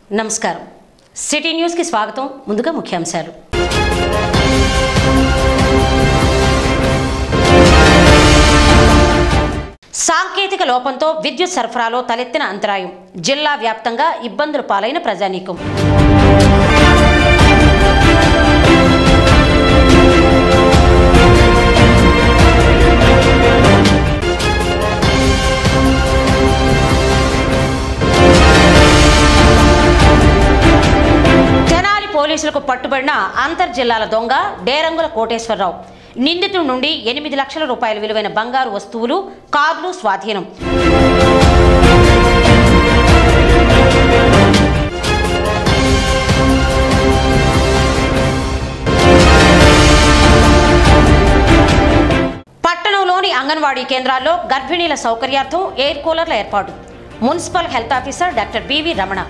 నమస్కారం సిటీ న్యూస్కి స్వాగతం ముందుగా ముఖ్యాంశాలు సాంకేతిక లోపంతో విద్యుత్ సరఫరాలో తలెత్తిన అంతరాయం జిల్లా వ్యాప్తంగా ఇబ్బందులు పాలైన ప్రజానీకం తెనాలి పోలీసులకు పట్టుబడిన అంతర్ జిల్లాల దొంగ డేరంగుల కోటేశ్వరరావు నిందితుడి నుండి ఎనిమిది లక్షల రూపాయల విలువైన బంగారు వస్తువులు కార్లు స్వాధీనం పట్టణంలోని అంగన్వాడీ కేంద్రాల్లో గర్భిణీల సౌకర్యార్థం ఎయిర్ కూలర్ల ఏర్పాటు municipal health officer doctor B V Ramana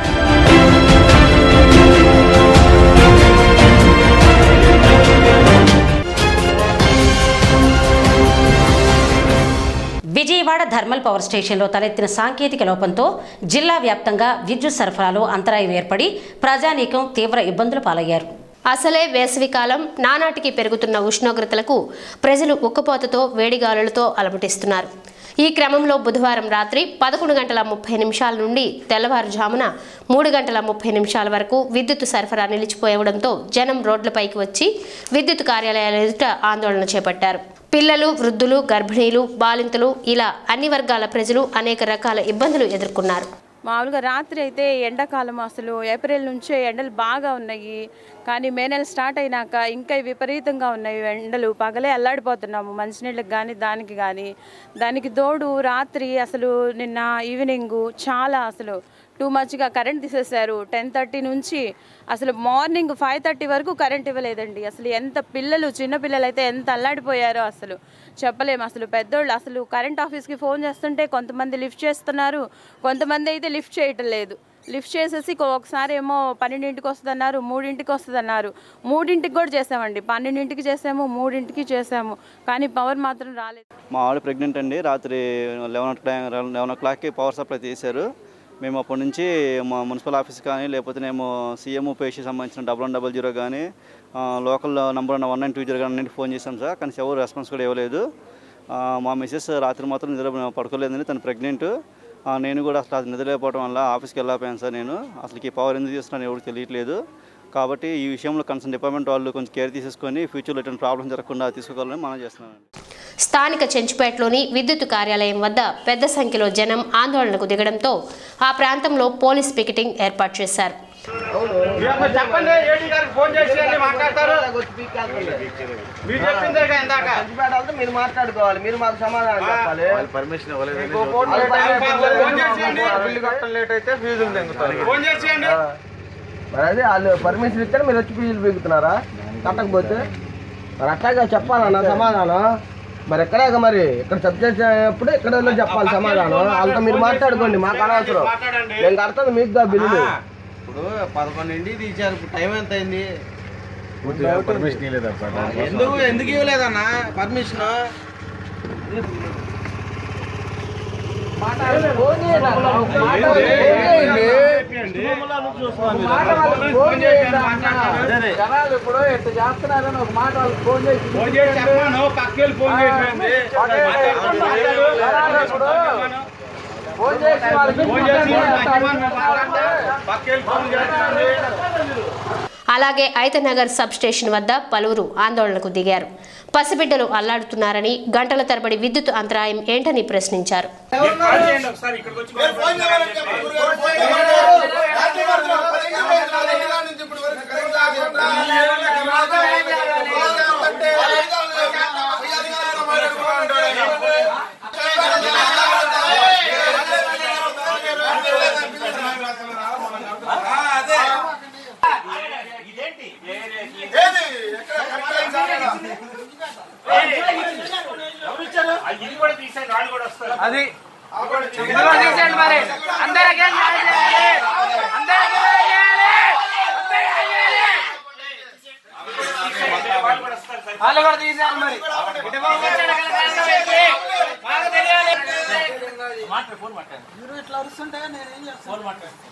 Vijayawada thermal power స్టేషన్లో తలెత్తిన సాంకేతిక లోపంతో జిల్లా వ్యాప్తంగా విద్యుత్ సరఫరాలో అంతరాయం ఏర్పడి ప్రజానీకం తీవ్ర ఇబ్బందులు పాలయ్యారు అసలే వేసవికాలం నానాటికి పెరుగుతున్న ఉష్ణోగ్రతలకు ప్రజలు ఉక్కపోతతో వేడిగాలులతో అలమటిస్తున్నారు ఈ క్రమంలో బుధవారం రాత్రి పదకొండు గంటల ముప్పై నిమిషాల నుండి తెల్లవారుజామున మూడు గంటల ముప్పై నిమిషాల వరకు విద్యుత్ సరఫరా నిలిచిపోవడంతో జనం రోడ్లపైకి వచ్చి విద్యుత్ కార్యాలయాల ఎదుట ఆందోళన చేపట్టారు పిల్లలు వృద్ధులు గర్భిణీలు బాలింతలు ఇలా అన్ని వర్గాల ప్రజలు అనేక రకాల ఇబ్బందులు ఎదుర్కొన్నారు మామూలుగా రాత్రి అయితే ఎండాకాలం అసలు ఏప్రిల్ నుంచే ఎండలు బాగా ఉన్నాయి కానీ మే నెల స్టార్ట్ అయినాక ఇంకా విపరీతంగా ఉన్నాయి ఎండలు పగలే అల్లాడిపోతున్నాము మంచినీళ్ళకి కానీ దానికి కానీ దానికి తోడు రాత్రి అసలు నిన్న ఈవినింగ్ చాలా అసలు టూ మచ్గా కరెంట్ తీసేశారు టెన్ థర్టీ నుంచి అసలు మార్నింగ్ ఫైవ్ థర్టీ వరకు కరెంట్ ఇవ్వలేదండి అసలు ఎంత పిల్లలు చిన్న పిల్లలు అయితే ఎంత అల్లాడిపోయారో అసలు చెప్పలేము అసలు పెద్దోళ్ళు అసలు కరెంట్ ఆఫీస్కి ఫోన్ చేస్తుంటే కొంతమంది లిఫ్ట్ చేస్తున్నారు కొంతమంది అయితే లిఫ్ట్ చేయటం లేదు లిఫ్ట్ చేసేసి కొ- ఒకసారి ఏమో పన్నెండింటికి వస్తుంది అన్నారు మూడింటికి వస్తుంది అన్నారు మూడింటికి కూడా చేసామండి పన్నెండింటికి చేసాము మూడింటికి చేసాము కానీ పవర్ మాత్రం రాలేదు మా ఆవిడ ప్రెగ్నెంట్ అండి రాత్రి లెవెన్ ఓ క్లాక్ లెవెన్ ఓ క్లాక్కి పవర్ సప్లై తీశారు మేము అప్పటి నుంచి మా మున్సిపల్ ఆఫీస్ కానీ లేకపోతేనేమో సీఎం పేషి సంబంధించిన డబల్ వన్ డబల్ జీరో కానీ ఆ, లోకల్ నంబర్ ఉన్న వన్ నైన్ టూ జీరో కానీ అన్నింటికి ఫోన్ చేశాం సార్ కానీ ఎవరు రెస్పాన్స్ కూడా ఇవ్వలేదు ఆ, మా మిస్సెస్ రాత్రి మాత్రం నిద్ర పడుకోలేదండి తను ప్రెగ్నెంట్ ఆ, నేను కూడా అసలు అది నిద్రలేకపోవడం వల్ల ఆఫీస్కి వెళ్ళకపోయాను సార్ నేను అసలుకి పవర్ ఎందుకు చేస్తున్నాను ఎవరికి తెలియట్లేదు కాబట్టి ఈ విషయంలో కన్సర్న్ డిపార్ట్మెంట్ వాళ్ళు కొంచెం కేర్ తీసేసుకొని ఫ్యూచర్లో ఎటువంటి ప్రాబ్లమ్స్ జరగకుండా తీసుకోవాలని మనం చేస్తున్నాను స్థానిక చెంచుపేటలోని విద్యుత్ కార్యాలయం వద్ద పెద్ద సంఖ్యలో జనం ఆందోళనకు దిగడంతో ఆ ప్రాంతంలో పోలీస్ పికెటింగ్ ఏర్పాటు చేశారు చెప్పండి ఏడీ గారికి ఫోన్ చేసి అన్ని మాట్లాడతారు మీరు చెప్పిందే కదా ఇందాక పంచిపెట్టాలంటే మీరు మాట్లాడుకోవాలి మీరు మాకు సమాధానం చెప్పాలి మీకు ఫోన్ ఫోన్ చేసేయండి బిల్లు కట్టడం లేట్ అయితే ఫీజులు తెంగుతారు ఫోన్ చేసేయండి మరి అదే వాళ్ళు పర్మిషన్ ఇస్తే మీరు వచ్చి ఫీజులు పీకుతున్నారా కట్టకపోతే మరి అట్లాగా చెప్పాలన్నా సమాధానం మరి ఎక్కడాక మరి ఇక్కడ సబ్జెక్ట్ అయినప్పుడు ఇక్కడ వెళ్ళి చెప్పాలి సమాధానం వాళ్ళతో మీరు మాట్లాడుకోండి మాకు అనవసరం నేను కడతాను మీకు కా బిల్లులు ఇప్పుడు పదకొండింటి తీశారు ఇప్పుడు టైం ఎంత అయింది ఎందుకు ఎందుకు ఇవ్వలేదన్నా పర్మిషన్ ఫోన్ చేసి చెప్పాను పక్కెళ్ళి ఫోన్ చేసి ఫోన్ చేసి పక్కెళ్ళి ఫోన్ చేసి అలాగే ఐతనగర్ సబ్ స్టేషన్ వద్ద పలువురు ఆందోళనకు దిగారు పసిబిడ్డలు అల్లాడుతున్నారని గంటల తరబడి విద్యుత్ అంతరాయం ఏంటని ప్రశ్నించారు అది వాళ్ళు కూడా తీసారు మరి ఇటు పంపించండి, ఇక్కడ కష్టం అయితే. మాకు తెలియాలి. మీరు ఇట్లా అరుస్తుంటే నేనేం చేస్తాను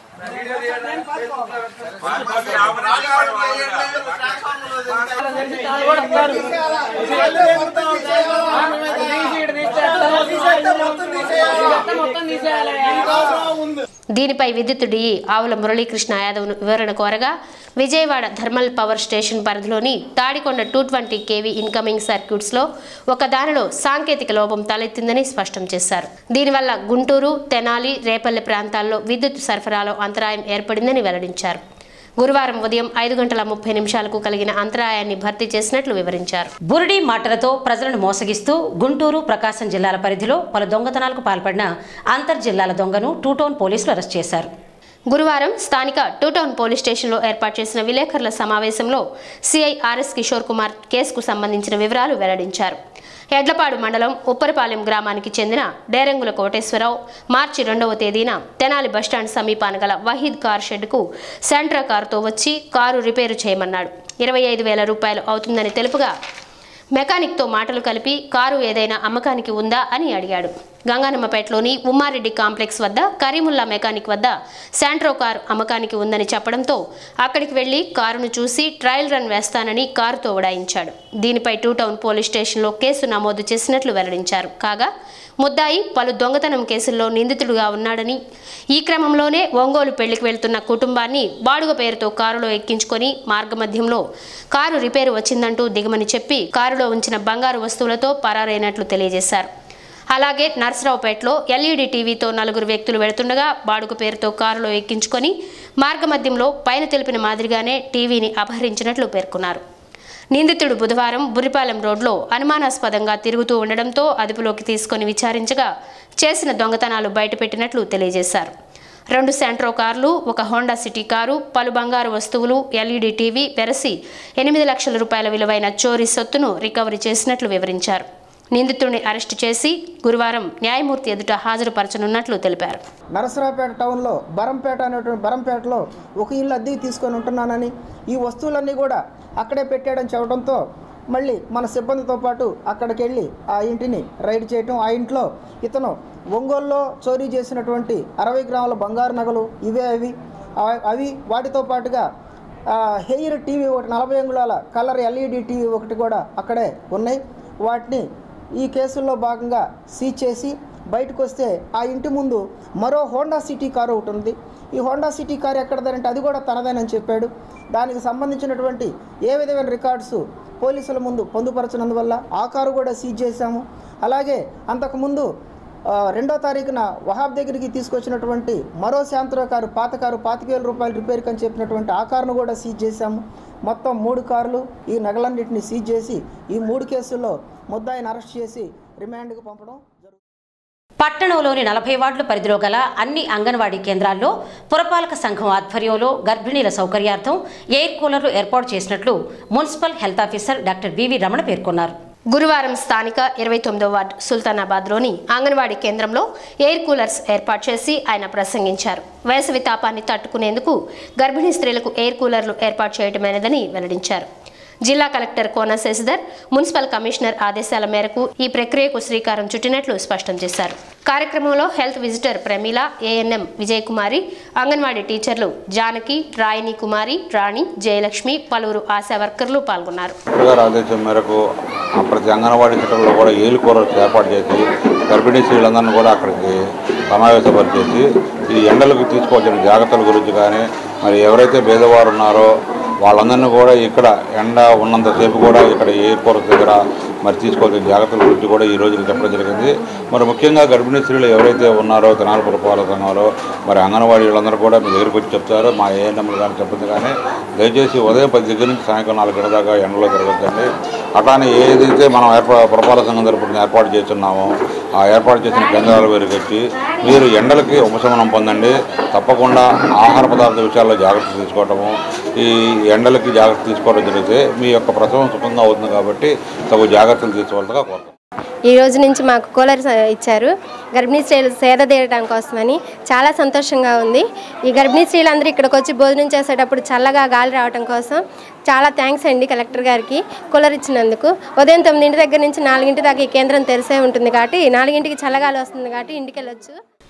దీనిపై విద్యుత్ డిఈ ఆవుల మురళీకృష్ణ యాదవ్ వివరణ కోరగా విజయవాడ థర్మల్ పవర్ స్టేషన్ పరిధిలోని Tadikonda two twenty K V incoming సర్క్యూట్స్లో ఒక దానిలో సాంకేతిక లోపం తలెత్తిందని స్పష్టం చేశారు దీనివల్ల గుంటూరు తెనాలి రేపల్లె ప్రాంతాల్లో విద్యుత్ సరఫరాలో అంతరాయం ఏర్పడిందని వెల్లడించారు గురువారం ఉదయం ఐదు గంటల ముప్పై నిమిషాలకు కలిగిన అంతరాయాన్ని భర్తీ చేసినట్లు వివరించారు బురిడి మాటలతో ప్రజలను మోసగిస్తూ గుంటూరు ప్రకాశం జిల్లాల పరిధిలో పలు దొంగతనాలకు పాల్పడిన అంతర్జిల్లాల దొంగను టూటౌన్ పోలీసులు అరెస్ట్ చేశారు గురువారం స్థానిక టూటౌన్ పోలీస్ స్టేషన్లో ఏర్పాటు చేసిన విలేకరుల సమావేశంలో సిఐ ఆర్ఎస్ కిషోర్ కుమార్ కేసుకు సంబంధించిన వివరాలు వెల్లడించారు ఎడ్లపాడు మండలం ఉప్పరపాలెం గ్రామానికి చెందిన డేరంగుల కోటేశ్వరరావు మార్చి రెండవ తేదీన తెనాలి బస్టాండ్ సమీపాన గల వహీద్ కార్ షెడ్కు సెంట్రా కారుతో వచ్చి కారు రిపేరు చేయమన్నాడు ఇరవై ఐదు వేల రూపాయలు అవుతుందని తెలుపుగా మెకానిక్తో మాటలు కలిపి కారు ఏదైనా అమ్మకానికి ఉందా అని అడిగాడు గంగానమ్మపేటలోని ఉమ్మారెడ్డి కాంప్లెక్స్ వద్ద కరీముల్లా మెకానిక్ వద్ద శాంట్రో కారు అమ్మకానికి ఉందని చెప్పడంతో అక్కడికి వెళ్లి కారును చూసి ట్రయల్ రన్ వేస్తానని కారుతో ఉడాయించాడు దీనిపై టూ టౌన్ పోలీస్ స్టేషన్లో కేసు నమోదు చేసినట్లు వెల్లడించారు కాగా ముద్దాయి పలు దొంగతనం కేసుల్లో నిందితుడుగా ఉన్నాడని ఈ క్రమంలోనే ఒంగోలు పెళ్లికి వెళ్తున్న కుటుంబాన్ని బాడుగ పేరుతో కారులో ఎక్కించుకొని మార్గమధ్యంలో కారు రిపేరు వచ్చిందంటూ దిగమని చెప్పి కారులో ఉంచిన బంగారు వస్తువులతో పరారైనట్లు తెలియజేశారు అలాగే నర్సరావుపేటలో ఎల్ఈడి టీవీతో నలుగురు వ్యక్తులు వెళుతుండగా బాడుగ పేరుతో కారులో ఎక్కించుకొని మార్గమధ్యంలో పైన తెలిపిన మాదిరిగానే టీవీని అపహరించినట్లు పేర్కొన్నారు నిందితుడు బుధవారం బురిపాలెం రోడ్లో అనుమానాస్పదంగా తిరుగుతూ ఉండడంతో అదుపులోకి తీసుకొని విచారించగా చేసిన దొంగతనాలు బయటపెట్టినట్లు తెలియజేశారు రెండు సెంట్రో కార్లు ఒక హోండా సిటీ కారు పలు బంగారు వస్తువులు ఎల్ఈడి టీవీ వెరసి ఎనిమిది లక్షల రూపాయల విలువైన చోరీ సొత్తును రికవరీ చేసినట్లు వివరించారు నిందితుడిని అరెస్టు చేసి గురువారం న్యాయమూర్తి ఎదుట హాజరుపరచనున్నట్లు తెలిపారు నరసరావుపేట టౌన్లో బరంపేట అనేటువంటి బరంపేటలో ఒక ఇల్లు అద్దెకి తీసుకొని ఉంటున్నానని ఈ వస్తువులన్నీ కూడా అక్కడే పెట్టాడని చెప్పడంతో మళ్ళీ మన సిబ్బందితో పాటు అక్కడికి వెళ్ళి ఆ ఇంటిని రైడ్ చేయటం ఆ ఇంట్లో ఇతను ఒంగోలులో చోరీ చేసినటువంటి అరవై గ్రాముల బంగారు నగలు ఇవే అవి ఆ- అవి వాటితో పాటుగా ఆ, హెయిర్ టీవీ ఒకటి నలభై అంగుళాల కలర్ ఎల్ఈడి టీవీ ఒకటి కూడా అక్కడే ఉన్నాయి వాటిని ఈ కేసుల్లో భాగంగా సీజ్ చేసి బయటకు వస్తే ఆ ఇంటి ముందు మరో హోండా సిటీ కారు ఒకటి ఉంది ఈ హోండా సిటీ కారు ఎక్కడదంటే అది కూడా తనదేనని చెప్పాడు దానికి సంబంధించినటువంటి ఏ విధమైన రికార్డ్స్ పోలీసుల ముందు పొందుపరచినందువల్ల ఆ కారు కూడా సీజ్ చేశాము అలాగే అంతకుముందు ఆ, రెండో తారీఖున వహాబ్ దగ్గరికి తీసుకొచ్చినటువంటి మరో శాంతరో కారు పాత కారు పాతిక వేల రూపాయలు రిపేర్కి అని చెప్పినటువంటి ఆ కారును కూడా సీజ్ చేశాము మొత్తం మూడు కార్లు ఈ నగలన్నింటినీ సీజ్ చేసి ఈ మూడు కేసుల్లో ముద్దాయిని అరెస్ట్ చేసి రిమాండ్కి పంపడం జరుగుతుంది పట్టణంలోని నలభై వార్డుల పరిధిలో గల అన్ని అంగన్వాడీ కేంద్రాల్లో పురపాలక సంఘం ఆధ్వర్యంలో గర్భిణీల సౌకర్యార్థం ఎయిర్ కూలర్లు ఏర్పాటు చేసినట్లు municipal health officer doctor V V Ramana పేర్కొన్నారు గురువారం స్థానిక ఇరవై తొమ్మిదో వార్డు సుల్తానాబాద్లోని అంగన్వాడీ కేంద్రంలో ఎయిర్ కూలర్స్ ఏర్పాటు చేసి ఆయన ప్రసంగించారు వేసవి తాపాన్ని తట్టుకునేందుకు గర్భిణీ స్త్రీలకు ఎయిర్ కూలర్లు ఏర్పాటు చేయటమైనదని వెల్లడించారు జిల్లా collector Kona Sasidhar municipal commissioner ఆదేశాల మేరకు ఈ ప్రక్రియకు శ్రీకారం చుట్టినట్లు స్పష్టం చేశారు కార్యక్రమంలో health visitor Pramila A N M Vijayakumari anganwadi టీచర్లు జానకి రాయిని కుమారి రాణి జయలక్ష్మి పలువురు ఆశా వర్కర్లు పాల్గొన్నారు కలెక్టర్ గారి ఆదేశం మేరకు ఆ ప్రతి అంగన్వాడీ సెంటర్లో కూడా ఏలు కూరలు ఏర్పాటు చేసి గర్భిణీ స్త్రీలందరినీ కూడా అక్కడికి సమావేశపరిచేసి ఈ ఎండలకు తీసుకోవాల్సిన జాగ్రత్తల గురించి కానీ మరి ఎవరైతే పేదవారు ఉన్నారో వాళ్ళందరినీ కూడా ఇక్కడ ఎండ ఉన్నంతసేపు కూడా ఇక్కడ ఏ కూర దగ్గర మరి తీసుకోవాల్సిన జాగ్రత్తల గురించి కూడా ఈ రోజున చెప్పడం జరిగింది మరి ముఖ్యంగా గర్భిణీ స్త్రీలు ఎవరైతే ఉన్నారో తెనాలి పురపాలక సంఘంలో మరి అంగన్వాడీ వాళ్ళందరూ కూడా మీ దగ్గరికి వచ్చి చెప్తారు మా ఏఎన్ఎంలు కానీ చెప్పింది కానీ దయచేసి ఉదయం పది దగ్గర నుంచి సాయంకాలం నాలుగు గంటల దాకా ఎండలో తిరగద్దండి అట్లానే ఏదైతే మనం ఏర్పా పురపాలక సంఘం తరపున ఏర్పాటు చేస్తున్నామో ఆ ఏర్పాటు చేసిన కేంద్రాల వేరుకి వచ్చి మీరు ఎండలకి ఉపశమనం పొందండి తప్పకుండా ఆహార పదార్థ విషయాల్లో జాగ్రత్త తీసుకోవటము ఈ ఎండలకి జాగ్రత్త తీసుకోవడం జరిగితే మీ యొక్క ప్రసవం సుఖంగా అవుతుంది కాబట్టి తగు జాగ్రత్తలు తీసుకోవాలిగా కోరుతాం ఈ రోజు నుంచి మాకు కూలర్ స- ఇచ్చారు గర్భిణీ స్త్రీలు సేద తీరడం కోసమని చాలా సంతోషంగా ఉంది ఈ గర్భిణీ స్త్రీలందరూ ఇక్కడికి వచ్చి భోజనం చేసేటప్పుడు చల్లగా గాలి రావడం కోసం చాలా థ్యాంక్స్ అండి కలెక్టర్ గారికి కూలర్ ఇచ్చినందుకు ఉదయం తొమ్మిదింటి దగ్గర నుంచి నాలుగింటి దాకా ఈ కేంద్రం తెరిసే ఉంటుంది కాబట్టి నాలుగింటికి చల్లగాలి వస్తుంది కాబట్టి ఇంటికి వెళ్ళొచ్చు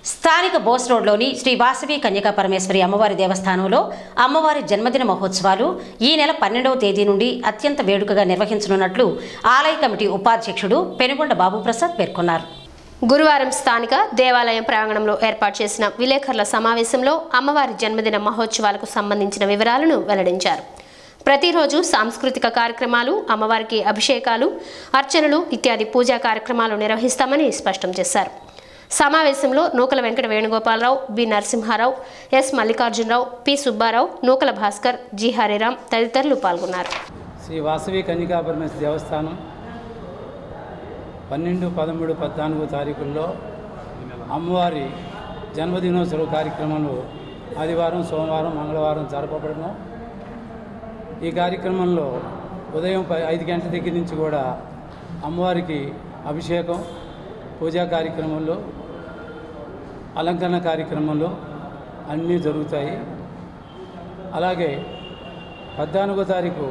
స్థానిక బోస్ రోడ్లోని శ్రీ వాసవి కన్యకా పరమేశ్వరి అమ్మవారి దేవస్థానంలో అమ్మవారి జన్మదిన మహోత్సవాలు ఈ నెల పన్నెండవ తేదీ నుండి అత్యంత వేడుకగా నిర్వహించనున్నట్లు ఆలయ కమిటీ ఉపాధ్యక్షుడు పెనుగొండ బాబుప్రసాద్ పేర్కొన్నారు గురువారం స్థానిక దేవాలయం ప్రాంగణంలో ఏర్పాటు చేసిన విలేకరుల సమావేశంలో అమ్మవారి జన్మదిన మహోత్సవాలకు సంబంధించిన వివరాలను వెల్లడించారు ప్రతిరోజు సాంస్కృతిక కార్యక్రమాలు అమ్మవారికి అభిషేకాలు అర్చనలు ఇత్యాది పూజా కార్యక్రమాలు నిర్వహిస్తామని స్పష్టం చేశారు సమావేశంలో Nukala Venkata Venugopala Rao B Narasimha Rao S Mallikarjuna Rao P Subba Rao Nukala Bhaskar G Hariram తదితరులు పాల్గొన్నారు శ్రీ వాసవి కన్యకాపరమేశ్వర దేవస్థానం పన్నెండు పదమూడు పద్నాలుగు తారీఖుల్లో అమ్మవారి జన్మదినోత్సవ కార్యక్రమాలు ఆదివారం సోమవారం మంగళవారం జరపబడను ఈ కార్యక్రమంలో ఉదయం ప- ఐదు గంటల దగ్గర నుంచి కూడా అమ్మవారికి అభిషేకం పూజా కార్యక్రమాలు అలంకరణ కార్యక్రమాలు అన్నీ జరుగుతాయి అలాగే పద్నాలుగో తారీఖు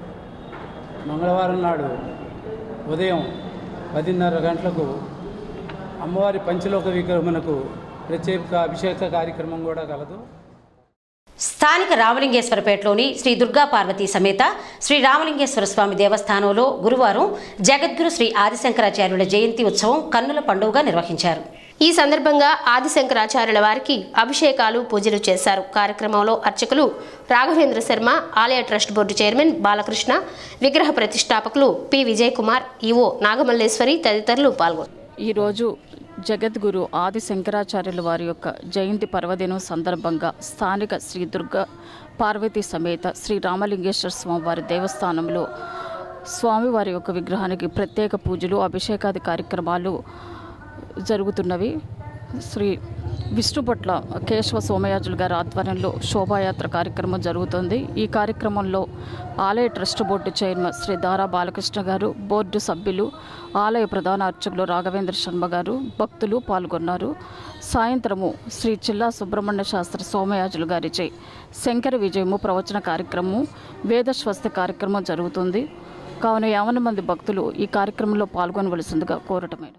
మంగళవారం నాడు ఉదయం పదిన్నర గంటలకు అమ్మవారి పంచలోక విగ్రహమునకు ప్రత్యేక అభిషేక కార్యక్రమం కూడా కలదు స్థానిక రామలింగేశ్వరపేటలోని శ్రీ దుర్గా పార్వతీ సమేత శ్రీ రామలింగేశ్వర స్వామి దేవస్థానంలో గురువారం జగద్గురు శ్రీ ఆదిశంకరాచార్యుల జయంతి ఉత్సవం కన్నుల పండుగగా నిర్వహించారు ఈ సందర్భంగా ఆదిశంకరాచార్యుల వారికి అభిషేకాలు పూజలు చేశారు కార్యక్రమంలో అర్చకులు రాఘవేంద్ర శర్మ ఆలయ ట్రస్ట్ బోర్డు చైర్మన్ బాలకృష్ణ విగ్రహ ప్రతిష్టాపకులు పి విజయ్ కుమార్ ఈవో నాగమల్లేశ్వరి తదితరులు పాల్గొన్నారు ఈరోజు జగద్గురు ఆది శంకరాచార్యుల వారి యొక్క జయంతి పర్వదినం సందర్భంగా స్థానిక శ్రీ దుర్గా పార్వతీ సమేత శ్రీ రామలింగేశ్వర స్వామి వారి దేవస్థానంలో స్వామివారి యొక్క విగ్రహానికి ప్రత్యేక పూజలు అభిషేకాది కార్యక్రమాలు జరుగుతున్నవి శ్రీ విష్ణుపట్ల కేశవ సోమయాజులు గారి ఆధ్వర్యంలో శోభాయాత్ర కార్యక్రమం జరుగుతుంది ఈ కార్యక్రమంలో ఆలయ ట్రస్ట్ బోర్డు చైర్మన్ శ్రీ దారా బాలకృష్ణ గారు బోర్డు సభ్యులు ఆలయ ప్రధాన అర్చకులు రాఘవేంద్ర శర్మ గారు భక్తులు పాల్గొన్నారు సాయంత్రము శ్రీ చిల్లా సుబ్రహ్మణ్య శాస్త్రి సోమయాజులు గారిచే శంకర విజయము ప్రవచన కార్యక్రమం వేద స్వస్తి కార్యక్రమం జరుగుతుంది కావున యావన మంది భక్తులు ఈ కార్యక్రమంలో పాల్గొనవలసిందిగా కోరటమే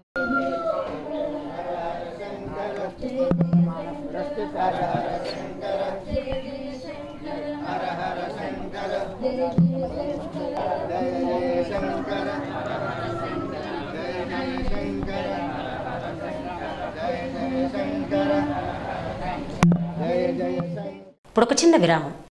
ఇప్పుడు ఒక చిన్న విరామం